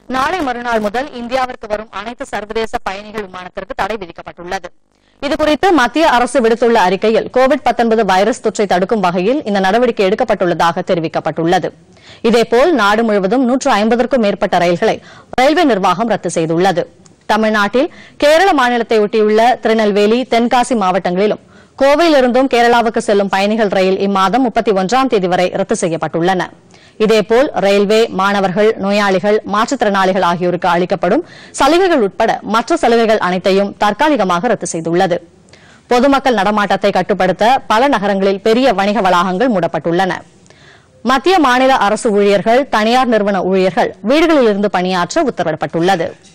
நாளை மறுநாள் முதல் இந்தியாவிற்கு வரும் அனைத்து சர்வதேச பயணிகள் விமானத்திற்கு தடை விதிக்கப்பட்டுள்ளது இதுகுறித்து மத்திய அரசு விடுத்துள்ள அறிக்கையில் கோவிட் 19 வைரஸ் தொற்றை தடுக்கும் வகையில் இந்த நடவடிக்கை எடுக்கப்பட்டுள்ளதாக தெரிவிக்கப்பட்டுள்ளது இதேபோல் நாடு முழுவதும் நூற்று ஐம்பதற்கும் மேற்பட்ட ரயில்களை ரயில்வே நிர்வாகம் ரத்து செய்துள்ளது தமிழ்நாட்டில் கேரள மாநிலத்தை ஒட்டியுள்ள திருநெல்வேலி தென்காசி மாவட்டங்களிலும் கோவையிலிருந்தும் கேரளாவுக்கு செல்லும் பயணிகள் ரயில் இம்மாதம் முப்பத்தி ஒன்றாம் தேதி வரை ரத்து செய்யப்பட்டுள்ளன இதேபோல் ரயில்வே மாணவர்கள் நோயாளிகள் மாற்றுத்திறனாளிகள் ஆகியோருக்கு அளிக்கப்படும் சலுகைகள் உட்பட மற்ற சலுகைகள் அனைத்தையும் தற்காலிகமாக ரத்து செய்துள்ளது பொதுமக்கள் நடமாட்டத்தை கட்டுப்படுத்த பல நகரங்களில் பெரிய வணிக வளாகங்கள் மூடப்பட்டுள்ளன மத்திய மாநில அரசு ஊழியர்கள் தனியார் நிறுவன ஊழியர்கள் வீடுகளிலிருந்து பணியாற்ற உத்தரவிடப்பட்டுள்ளது